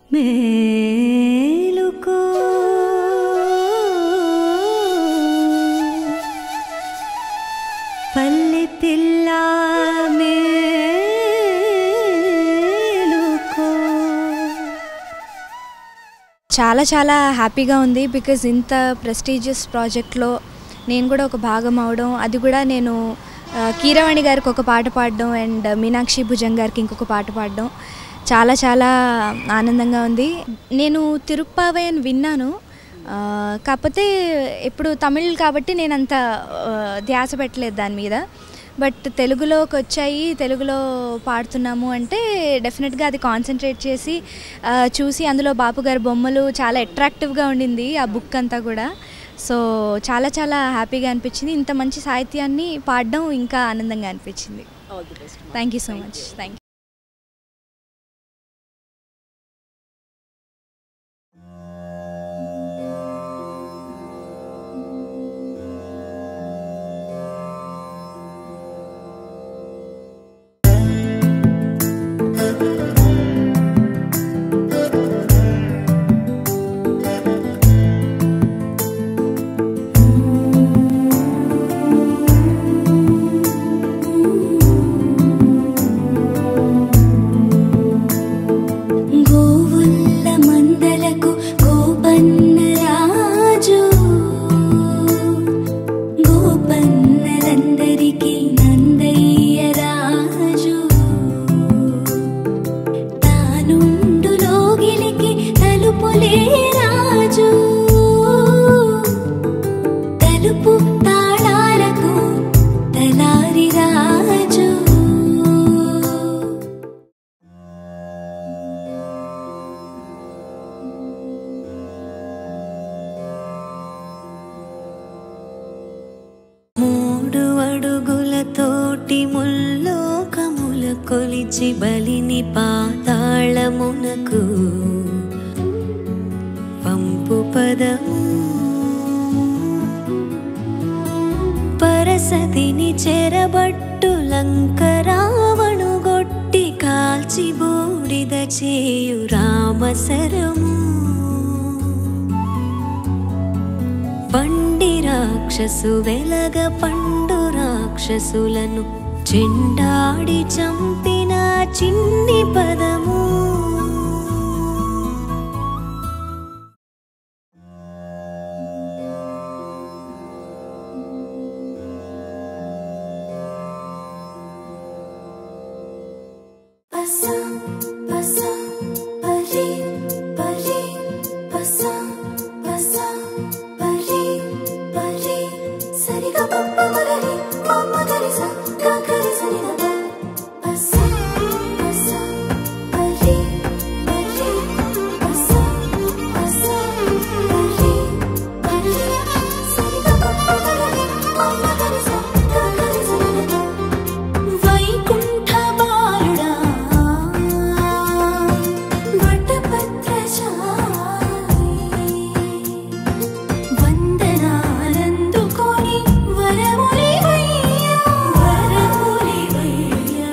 మేలుకో పల్లె పిల్ల మేలుకో చాలా చాలా హ్యాపీగా ఉంది బికాజ్ ఇంత ప్రెస్టీజియస్ ప్రాజెక్ట్లో నేను కూడా ఒక భాగం అవడం అది కూడా నేను ఆ, కీరవాణి గారికి ఒక పాట పాడడం అండ్ మీనాక్షి భుజం గారికి ఇంకొక పాట పాడడం చాలా చాలా ఆనందంగా ఉంది నేను తిరుప్పావై అని విన్నాను ఆ, కాకపోతే ఇప్పుడు తమిళ్ కాబట్టి నేను అంత ఆ, ధ్యాస పెట్టలేదు దాని మీద బట్ తెలుగులోకి వచ్చాయి తెలుగులో పాడుతున్నాము అంటే డెఫినెట్గా అది కాన్సన్ట్రేట్ చేసి ఆ, చూసి అందులో బాపు గారి బొమ్మలు చాలా అట్రాక్టివ్గా ఉండింది ఆ బుక్ అంతా కూడా సో చాలా చాలా హ్యాపీగా అనిపించింది ఇంత మంచి సాహిత్యాన్ని పాడడం ఇంకా ఆనందంగా అనిపించింది thank you so much thank you గోవుల్ల మందలకు గోపన్న రాజు గోపన్నలందరికీ నందయ్య రాజు తానుండు లోగిలికి తలుపులే రాజు తలుపు తాళాలకు తలారి రాజు మూడు అడుగులతోటి ముల్లోకముల కొలిచి బలిని పాతాళమునకు పంపు పదము పరసతిని చెరబట్టు లంకరావణు గొట్టి కాల్చి బూడిద చేయు రామసరము పండి రాక్షసు వెలగ పండు రాక్షసులను చెండాడి చంపిన చిన్ని పదము పసా పసా పరి పరి పసా పసా పరి పరి సరిగా పప్ప మగరి పమ్మ గరి స గరి సరి గ పసా పసా పరి పరి పసా పసా పరి పరి సరిగా పప్ప మగరి పమ్మ గరి స గరి సరి గ వైకుంఠ బాలుడా వటపత్రశాయి వందనాలందుకొని వరములివయ్యా వరములివయ్యా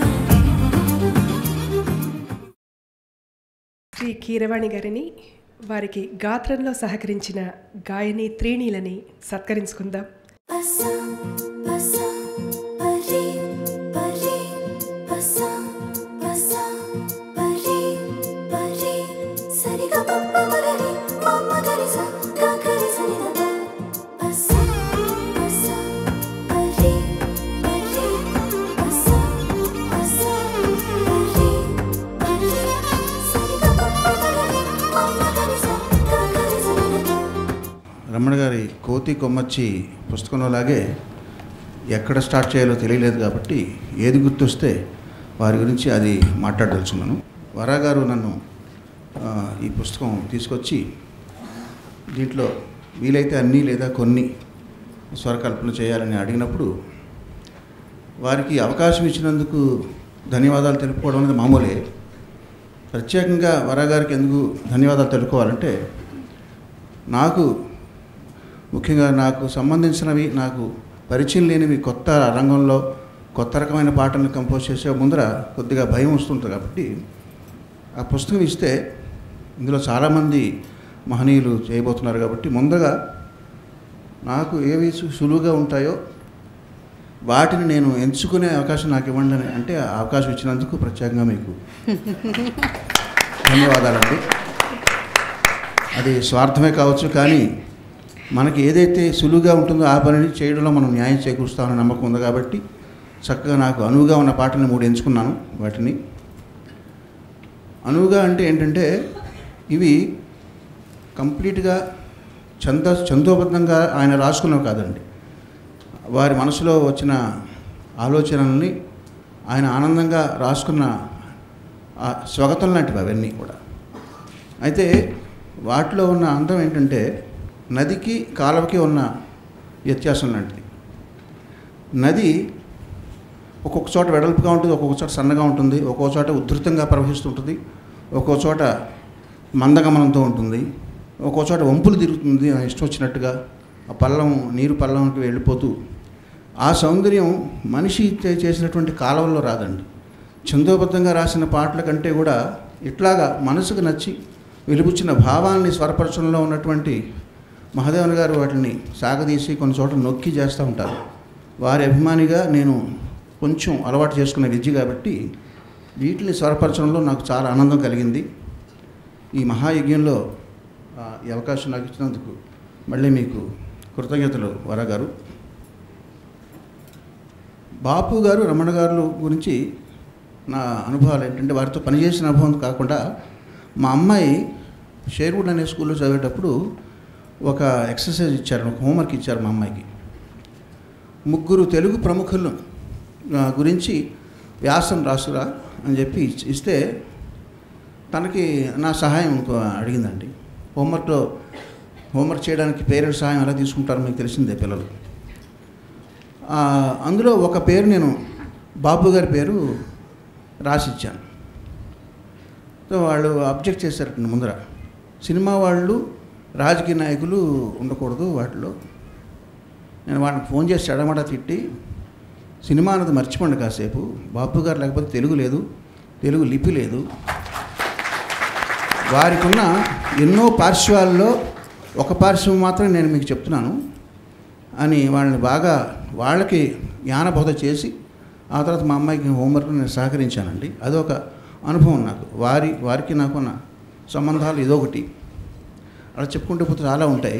శ్రీ కీరవాణి గారిని వారికి గాత్రంలో సహకరించిన గాయని త్రీణీలని సత్కరించుకుందాం పసా పసా పరి పరి పసా పసా పరి పరి సరిగా పప్ప మగరి పమ్మ గరి స గరి సరి గ పసా పసా పరి పరి పసా పసా పరి పరి సరిగా పప్ప మగరి పమ్మ గరి స గరి సరి గ రమణ గారి కోతి కొమ్మచ్చి పుస్తకంలో లాగే ఎక్కడ స్టార్ట్ చేయాలో తెలియలేదు కాబట్టి ఏది గుర్తొస్తే వారి గురించి అది మాట్లాడదలుచున్నాను వరా గారు నన్ను ఆ, ఈ పుస్తకం తీసుకొచ్చి దీంట్లో వీలైతే అన్నీ లేదా కొన్ని స్వరకల్పన చేయాలని అడిగినప్పుడు వారికి అవకాశం ఇచ్చినందుకు ధన్యవాదాలు తెలుపుకోవడం అనేది మామూలే ప్రత్యేకంగా వరా గారికి ఎందుకు ధన్యవాదాలు తెలుపుకోవాలంటే నాకు ముఖ్యంగా నాకు సంబంధించినవి నాకు పరిచయం లేనివి కొత్త రంగంలో కొత్త రకమైన పాటలను కంపోజ్ చేసే ముందర కొద్దిగా భయం వస్తుంటుంది కాబట్టి ఆ పుస్తకం ఇస్తే ఇందులో చాలామంది మహనీయులు చేయబోతున్నారు కాబట్టి ముందుగా నాకు ఏవి సు- సులువుగా ఉంటాయో వాటిని నేను ఎంచుకునే అవకాశం నాకు ఇవ్వండి అని అంటే ఆ అవకాశం ఇచ్చినందుకు ప్రత్యేకంగా మీకు ధన్యవాదాలండి అది స్వార్థమే కావచ్చు కానీ మనకి ఏదైతే సులువుగా ఉంటుందో ఆ పనిని చేయడంలో మనం న్యాయం చేకూరుస్తామని నమ్మకం ఉంది కాబట్టి చక్కగా నాకు అనువుగా ఉన్న పాటని మూడు ఎంచుకున్నాను వాటిని అనువుగా అంటే ఏంటంటే ఇవి కంప్లీట్గా చంద చందోబద్ధంగా ఆయన రాసుకున్నవి కాదండి వారి మనసులో వచ్చిన ఆలోచనల్ని ఆయన ఆనందంగా రాసుకున్న ఆ స్వాగతం లాంటివి అవన్నీ కూడా అయితే వాటిలో ఉన్న అందం ఏంటంటే నదికి కాలువకి ఉన్న వ్యత్యాసం లాంటిది నది ఒక్కొక్క చోట వెడల్పుగా ఉంటుంది ఒక్కొక్క చోట సన్నగా ఉంటుంది ఒక్కొక్క చోట ఉధృతంగా ప్రవహిస్తుంటుంది ఒక్కొక్క చోట మందగమనంతో ఉంటుంది ఒక్కో చోట వంపులు తిరుగుతుంది ఆ ఇష్టం వచ్చినట్టుగా ఆ పల్లం నీరు పల్లంకి వెళ్ళిపోతూ ఆ సౌందర్యం మనిషి చే- చేసినటువంటి కాలంలో రాదండి చందోబద్ధంగా రాసిన పాటల కంటే కూడా ఇట్లాగా మనసుకు నచ్చి వెలుగుచ్చిన భావాల్ని స్వరపరచడంలో ఉన్నటువంటి మహాదేవన్ గారు వాటిని సాగదీసి కొన్ని చోట్ల నొక్కి చేస్తూ ఉంటారు వారి అభిమానిగా నేను కొంచెం అలవాటు చేసుకున్న విద్య కాబట్టి వీటిని స్వరపరచడంలో నాకు చాలా ఆనందం కలిగింది ఈ మహాయజ్ఞంలో ఆ, ఈ అవకాశం నాకు ఇచ్చినందుకు మళ్ళీ మీకు కృతజ్ఞతలు వర గారు బాపు గారు రమణ గారు గురించి నా అనుభవాలు ఏంటంటే వారితో పనిచేసిన అనుభవం కాకుండా మా అమ్మాయి షేర్వుడ్ అనే స్కూల్లో చదివేటప్పుడు ఒక ఎక్సర్సైజ్ ఇచ్చారు ఒక హోంవర్క్ ఇచ్చారు మా అమ్మాయికి ముగ్గురు తెలుగు ప్రముఖులు ఆ, గురించి వ్యాసం రాసురా అని చెప్పి ఇచ్- ఇస్తే తనకి నా సహాయం ఇంకో అడిగిందండి హోంవర్క్లో హోంవర్క్ చేయడానికి పేరెంట్స్ సహాయం ఎలా తీసుకుంటారో మీకు తెలిసిందే పిల్లలు ఆ, అందులో ఒక పేరు నేను బాబు గారి పేరు రాసిచ్చాను సో వాళ్ళు అబ్జెక్ట్ చేశారట ముందర సినిమా వాళ్ళు రాజకీయ నాయకులు ఉండకూడదు వాటిలో నేను వాళ్ళకి ఫోన్ చేసి చెడమడ తిట్టి సినిమా అన్నది మర్చిపోండి కాసేపు బాపు గారు లేకపోతే తెలుగు లేదు తెలుగు లిపి లేదు వారికి ఉన్న ఎన్నో పార్శ్వాల్లో ఒక పార్శ్వం మాత్రం నేను మీకు చెప్తున్నాను అని వాళ్ళని బాగా వాళ్ళకి జ్ఞానబోధ చేసి ఆ తర్వాత మా అమ్మాయికి హోంవర్క్ నేను సహకరించానండి అదొక అనుభవం నాకు వారి వారికి నాకున్న సంబంధాలు ఇదొకటి అలా చెప్పుకుంటూ పోతే చాలా ఉంటాయి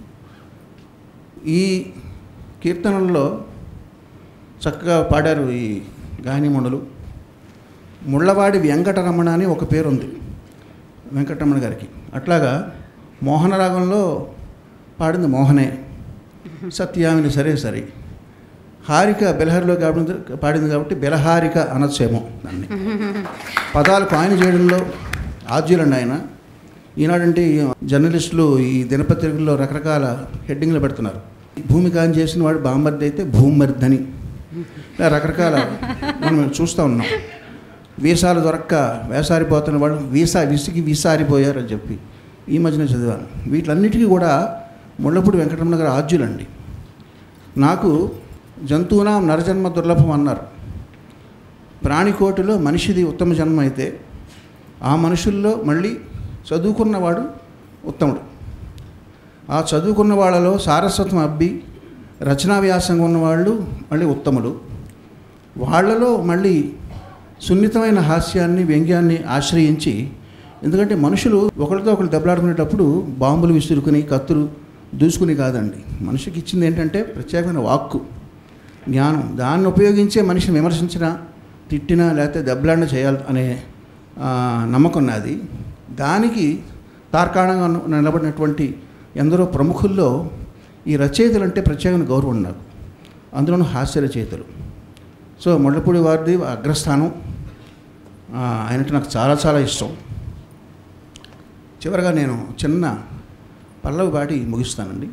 ఈ కీర్తనల్లో చక్కగా పాడారు ఈ గాయనిమణులు ముళ్ళవాడి వెంకటరమణ అని ఒక పేరు ఉంది వెంకటరమణ గారికి అట్లాగా మోహన రాగంలో పాడింది మోహనే సత్యామిని సరే సరే హారిక బెలహరిలో కాబట్టి పాడింది కాబట్టి బెలహారిక అనొచ్చేమో దాన్ని పదాలు కాయిన్ చేయడంలో ఆద్యులండి ఆయన ఈనాడంటే ఈ జర్నలిస్టులు ఈ దినపత్రికల్లో రకరకాల హెడ్డింగ్లు పెడుతున్నారు భూమి కాని చేసిన వాడు బాంబర్ది అయితే భూమర్దని ఇలా రకరకాల మనం చూస్తూ ఉన్నాం వీసాలు దొరక్క వేసారిపోతున్న వాళ్ళు వీసా విసిగి వీసారిపోయారు అని చెప్పి ఈ మధ్యన చదివాను వీటిలన్నిటికీ కూడా ముళ్ళపూడి వెంకటరమణ గారు ఆద్యులండి నాకు జంతువునా నరజన్మ దుర్లభం అన్నారు ప్రాణికోటిలో మనిషిది ఉత్తమ జన్మ అయితే ఆ మనుషుల్లో మళ్ళీ చదువుకున్నవాడు ఉత్తముడు ఆ చదువుకున్న వాళ్ళలో సారస్వతం అబ్బి రచనా వ్యాసంగా ఉన్నవాళ్ళు మళ్ళీ ఉత్తములు వాళ్ళలో మళ్ళీ సున్నితమైన హాస్యాన్ని వ్యంగ్యాన్ని ఆశ్రయించి ఎందుకంటే మనుషులు ఒకరితో ఒకరు దెబ్బలాడుకునేటప్పుడు బాంబులు విసురుకుని కత్తులు దూసుకుని కాదండి మనిషికి ఇచ్చింది ఏంటంటే ప్రత్యేకమైన వాక్కు జ్ఞానం దాన్ని ఉపయోగించే మనిషిని విమర్శించినా తిట్టినా లేకపోతే దెబ్బలాడిన చేయాలి అనే ఆ, నమ్మకం నాది దానికి తార్కాణంగా ఉన్న- నిలబడినటువంటి ఎందరో ప్రముఖుల్లో ఈ రచయితలు అంటే ప్రత్యేకమైన గౌరవం నాకు అందులోనూ హాస్య రచయితలు సో ముళ్ళపూడి వారిది అగ్రస్థానం ఆ, ఆయనంటే నాకు చాలా చాలా ఇష్టం చివరగా నేను చిన్న పల్లవి పాటి ముగిస్తానండి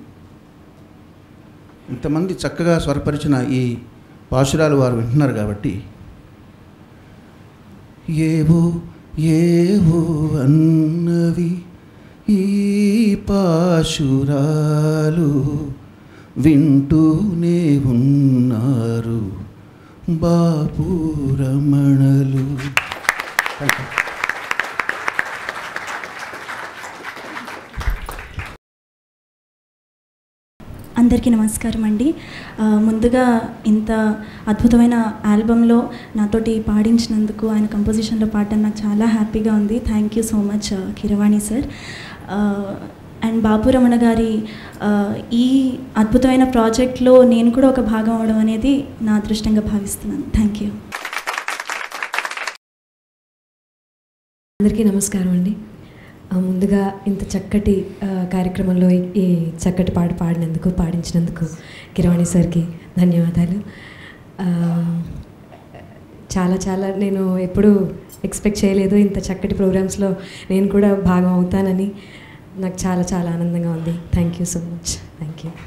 ఇంతమంది చక్కగా స్వరపరిచిన ఈ పాశురాలు వారు వింటున్నారు కాబట్టి ఏవో ఏవో అన్నవి ఈ పాశురాలు వింటూనే ఉన్నారు బాపు రమణలు థ్యాంక్ యూ అందరికీ నమస్కారం అండి ఆ, ముందుగా ఇంత అద్భుతమైన ఆల్బంలో నాతోటి పాడించినందుకు ఆయన కంపోజిషన్లో పాడడం నాకు చాలా హ్యాపీగా ఉంది thank you so much Keeravani sir and Bapu Ramana గారి ఆ, ఈ అద్భుతమైన ప్రాజెక్ట్లో నేను కూడా ఒక భాగం అవడం అనేది నా అదృష్టంగా భావిస్తున్నాను థ్యాంక్ యూ అందరికీ నమస్కారం అండి ఆ, ముందుగా ఇంత చక్కటి ఆ, కార్యక్రమంలో ఈ- ఈ చక్కటి పాట పాడినందుకు పాడించినందుకు కిరవాణి సార్కి ధన్యవాదాలు ఆ, చాలా చాలా నేను ఎప్పుడూ ఎక్స్పెక్ట్ చేయలేదు ఇంత చక్కటి ప్రోగ్రామ్స్లో నేను కూడా భాగం అవుతానని నాకు చాలా చాలా ఆనందంగా ఉంది thank you so much thank you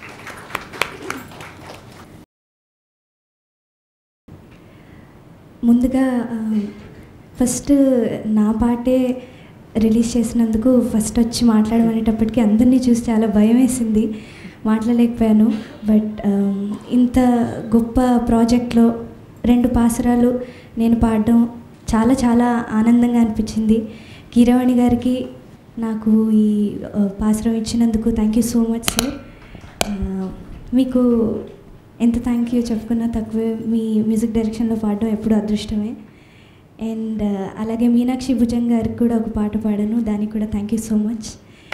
ముందుగా ఆ, ఫస్ట్ నా పాటే రిలీజ్ చేసినందుకు ఫస్ట్ వచ్చి మాట్లాడమనేటప్పటికి అందరినీ చూసి చాలా భయం వేసింది మాట్లాడలేకపోయాను బట్ ఆ, ఇంత గొప్ప ప్రాజెక్ట్లో రెండు పాసరాలు నేను పాడడం చాలా చాలా ఆనందంగా అనిపించింది కీరవాణి గారికి నాకు ఈ ఆ, పాసరం ఇచ్చినందుకు thank you so much sir ఆ, మీకు ఎంత థ్యాంక్ యూ చెప్పుకున్నా తక్కువే మీ మ్యూజిక్ డైరెక్షన్లో పాడడం ఎప్పుడు అదృష్టమే అండ్ అలాగే మీనాక్షి భుజంగ్ గారికి కూడా ఒక పాట పాడాను దానికి కూడా థ్యాంక్ యూ సో మచ్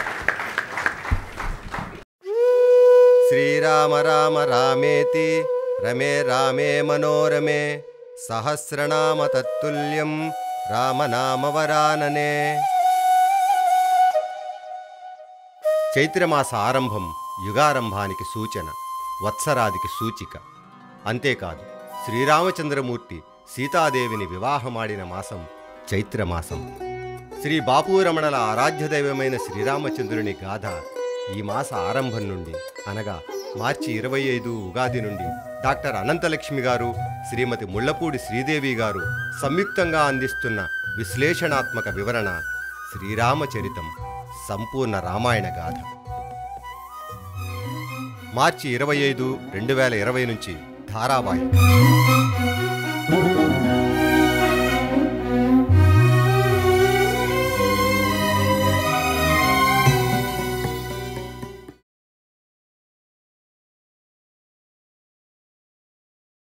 శ్రీరామ రామ రామేతి రమే రామే మనోరమే సహస్రనామ తత్తుల్యం రామనామవరాననే చైత్రమాస ఆరంభం యుగారంభానికి సూచన వత్సరాదికి సూచిక అంతేకాదు శ్రీరామచంద్రమూర్తి సీతాదేవిని వివాహమాడిన మాసం చైత్రమాసం శ్రీ బాపూరమణల ఆరాధ్య దైవమైన శ్రీరామచంద్రుని గాథ ఈ మాస ఆరంభం నుండి అనగా మార్చి ఇరవై ఐదు ఉగాది నుండి డాక్టర్ అనంతలక్ష్మి గారు శ్రీమతి ముళ్లపూడి శ్రీదేవి గారు సంయుక్తంగా అందిస్తున్న విశ్లేషణాత్మక వివరణ శ్రీరామచరితం సంపూర్ణ రామాయణ గాథ మార్చి ఇరవై ఐదు రెండు వేల ఇరవై నుంచి ధారావాహిక